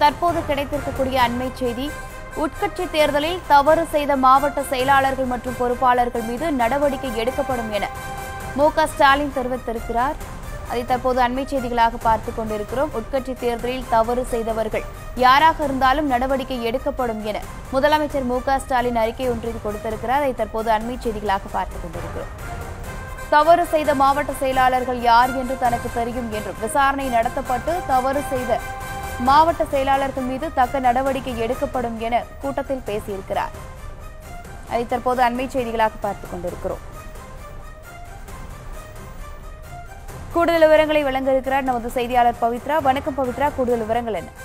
தற்போது கிடைத்திருக்கக்கூடிய அண்மை செய்தி உட்கட்சி தேர்தலில் தவறு செய்த மாவட்ட செயலாளர்கள் மற்றும் பொறுப்பாளர்கள் மீது நடவடிக்கை எடுக்கப்படும் என மு க ஸ்டாலின் தெரிவித்திருக்கிறார் அதை தற்போது அண்மை செய்திகளாக பார்த்து கொண்டிருக்கிறோம் உட்கட்சி தேர்தலில் தவறு செய்தவர்கள் யாராக இருந்தாலும் நடவடிக்கை எடுக்கப்படும் என முதலமைச்சர் மு க ஸ்டாலின் அறிக்கை ஒன்றில் கொடுத்திருக்கிறார் அதை தற்போது அண்மை செய்திகளாக பார்த்து கொண்டிருக்கிறோம் தவறு செய்த மாவட்ட செயலாளர்கள் யார் என்று தனக்கு தெரியும் என்றும் விசாரணை நடத்தப்பட்டு தவறு செய்த மாவட்ட செயலாளர்கள் மீது தக்க நடவடிக்கை எடுக்கப்படும் என கூட்டத்தில் பேசியிருக்கிறார் அதை தற்போது அண்மை செய்திகளாக பார்த்துக் கொண்டிருக்கிறோம் கூடுதல் விவரங்களை வழங்க இருக்கிறார் நமது செய்தியாளர் பவித்ரா வணக்கம் பவித்ரா கூடுதல் விவரங்கள் என்ன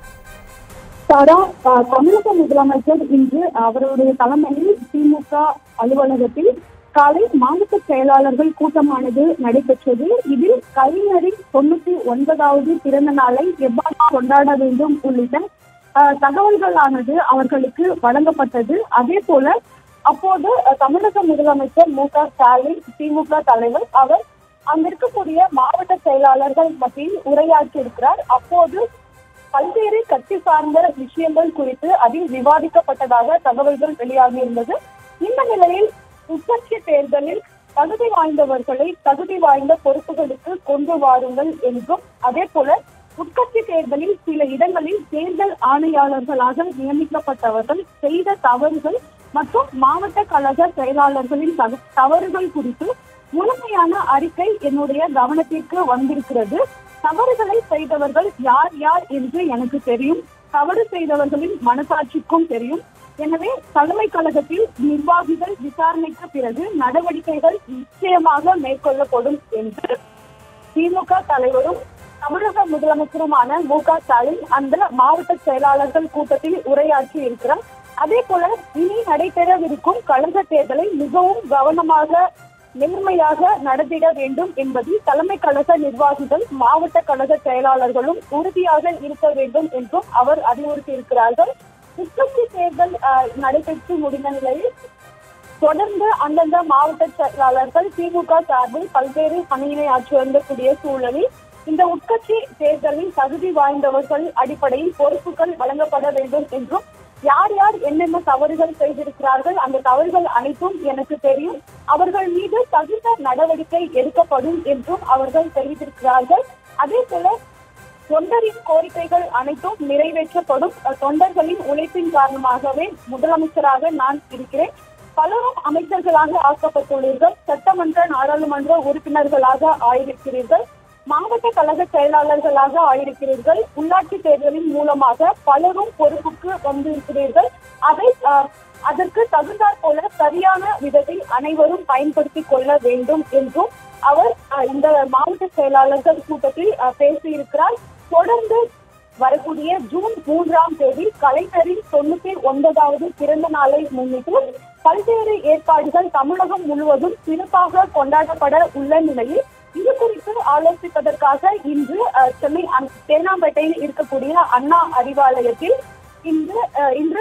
சாரா அஹ், தமிழக முதலமைச்சர் இன்று அவருடைய தலைமையில் திமுக அலுவலகத்தில் காலை மாவட்ட செயலாளர்கள் கூட்டமானது நடைபெற்றது இதில் கலைஞரின் தொண்ணூத்தி ஒன்பதாவது பிறந்த நாளை எவ்வாறு கொண்டாட வேண்டும் உள்ளிட்ட அஹ், தகவல்களானது அவர்களுக்கு வழங்கப்பட்டது அதே போல அப்போது அஹ், தமிழக முதலமைச்சர் மு க ஸ்டாலின் திமுக தலைவர் அவர் அங்க இருக்கக்கூடிய மாவட்ட செயலாளர்கள் மத்தியில் உரையாற்றி இருக்கிறார் அப்போது பல்வேறு கட்சி சார்ந்த விஷயங்கள் குறித்து அதில் விவாதிக்கப்பட்டதாக தகவல்கள் வெளியாகியிருந்தது இந்த நிலையில் உட்கட்சி தேர்தலில் தகுதி வாய்ந்தவர்களை தகுதி வாய்ந்த பொறுப்புகளுக்கு கொண்டு வாருங்கள் என்றும் அதே போல உட்கட்சி தேர்தலில் சில இடங்களில் தேர்தல் ஆணையாளர்களாக நியமிக்கப்பட்டவர்கள் செய்த தவறுகள் மற்றும் மாவட்ட கழக செயலாளர்களின் தக- தவறுகள் குறித்து முழுமையான அறிக்கை என்னுடைய கவனத்திற்கு வந்திருக்கிறது தவறுகளை செய்தவர்கள் யார் யார் என்று எனக்கு தெரியும் தவறு செய்தவர்களின் மனசாட்சிக்கும் தெரியும் எனவே தலைமை கழகத்தில் நிர்வாகிகள் விசாரணைக்கு பிறகு நடவடிக்கைகள் நிச்சயமாக மேற்கொள்ளப்படும் என்று திமுக தலைவரும் தமிழக முதலமைச்சருமான மு க ஸ்டாலின் அந்த மாவட்ட செயலாளர்கள் கூட்டத்தில் உரையாற்றி இருக்கிறார் அதே போல இனி நடைபெறவிருக்கும் கழக தேர்தலை மிகவும் கவனமாக நேர்மையாக நடத்திட வேண்டும் என்பதில் தலைமை கழக நிர்வாகிகள் மாவட்ட கழக செயலாளர்களும் உறுதியாக இருக்க வேண்டும் என்றும் அவர் அறிவுறுத்தியிருக்கிறார்கள் உட்கட்சி தேர்தல் அஹ், நடைபெற்று முடிந்த நிலையில் தொடர்ந்து அந்தந்த மாவட்ட செயலாளர்கள் திமுக சார்பில் பல்வேறு பணியினை ஆற்றி வரக்கூடிய சூழலில் இந்த உட்கட்சி தேர்தலில் தகுதி வாய்ந்தவர்கள் அடிப்படையில் பொறுப்புகள் வழங்கப்பட வேண்டும் என்றும் யார் யார் என்னென்ன தவறுகள் செய்திருக்கிறார்கள் அந்த தவறுகள் அனைத்தும் எனக்கு தெரியும் அவர்கள் மீது தகுந்த நடவடிக்கை எடுக்கப்படும் என்றும் அவர்கள் தெரிவித்திருக்கிறார்கள் அதே போல தொண்டரின் கோரிக்கைகள் அனைத்தும் நிறைவேற்றப்படும் அஹ், தொண்டர்களின் உழைப்பின் காரணமாகவே முதலமைச்சராக நான் இருக்கிறேன் பலரும் அமைச்சர்களாக ஆக்கப்பட்டுள்ளீர்கள் சட்டமன்ற நாடாளுமன்ற உறுப்பினர்களாக ஆயிருக்கிறீர்கள் மாவட்ட கழக செயலாளர்களாக ஆயிருக்கிறீர்கள் உள்ளாட்சி தேர்தலின் மூலமாக பலரும் பொறுப்புக்கு வந்திருக்கிறீர்கள் அதை அஹ், அதற்கு தகுந்தாற் போல சரியான விதத்தில் அனைவரும் பயன்படுத்திக் கொள்ள வேண்டும் என்றும் அவர் அஹ், இந்த மாவட்ட செயலாளர்கள் கூட்டத்தில் அஹ், பேசியிருக்கிறார் தொடர்ந்து வரக்கூடிய ஜூன் மூன்றாம் தேதி கலைஞரின் தொண்ணூத்தி ஒன்பதாவது பிறந்த நாளை முன்னிட்டு பல்வேறு ஏற்பாடுகள் தமிழகம் முழுவதும் சிறப்பாக கொண்டாடப்பட உள்ள நிலையில் இது குறித்து ஆலோசிப்பதற்காக இன்று அஹ், சென்னை அண்- தேனாம்பேட்டையில் இருக்கக்கூடிய அண்ணா அறிவாலயத்தில் இன்று அஹ், இன்று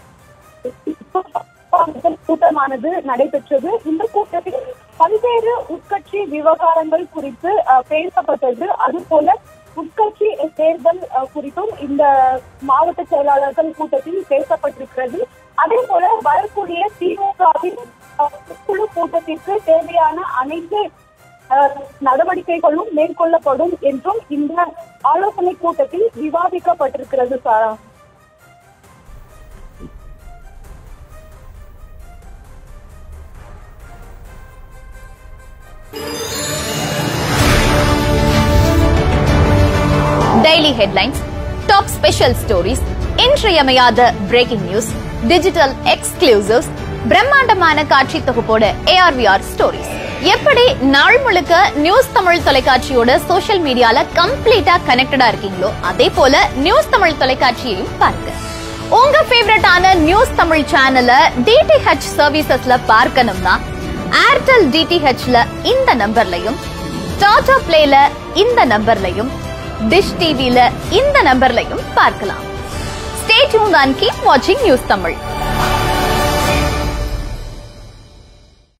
கூட்டமானது நடைபெற்றது இந்த கூட்டத்தில் பல்வேறு உட்கட்சி விவகாரங்கள் குறித்து அஹ், பேசப்பட்டது அதுபோல உட்கட்சி தேர்தல் அஹ், குறித்தும் இந்த மாவட்ட செயலாளர்கள் கூட்டத்தில் பேசப்பட்டிருக்கிறது அதே போல வரக்கூடிய திமுகவின் அஹ், குழு கூட்டத்திற்கு தேவையான அனைத்து அஹ், நடவடிக்கைகளும் மேற்கொள்ளப்படும் என்றும் இந்த ஆலோசனை கூட்டத்தில் விவாதிக்கப்பட்டிருக்கிறது சாரா daily headlines top special stories இன்றியமையாத பிரேக்கிங் நியூஸ் டிஜிட்டல் எக்ஸ்க்ளூசிவ்ஸ் பிரம்மாண்டமான காட்சி தொகுப்போட ஏஆர்விஆர் ஸ்டோரிஸ் எப்படி நாள் முழுக்க நியூஸ் தமிழ் தொலைக்காட்சியோட சோஷியல் மீடியால கம்ப்ளீட்டா கனெக்டடா இருக்கீங்களோ அதே போல நியூஸ் தமிழ் தொலைக்காட்சியையும் பாருங்க உங்க ஃபேவரட்டான நியூஸ் தமிழ் சேனலை டிடிஹெச் சர்வீசஸ்ல பார்க்கணும்னா ஏர்டெல் டிடிஹெச்ல இந்த நம்பர்லையும் டாடா பிளேல இந்த நம்பர்லையும் டிஷ் டிவில இந்த நம்பர்லையும் பார்க்கலாம் ஸ்டே டியூன் அண்ட் கீப் வாட்சிங் நியூஸ் தமிழ்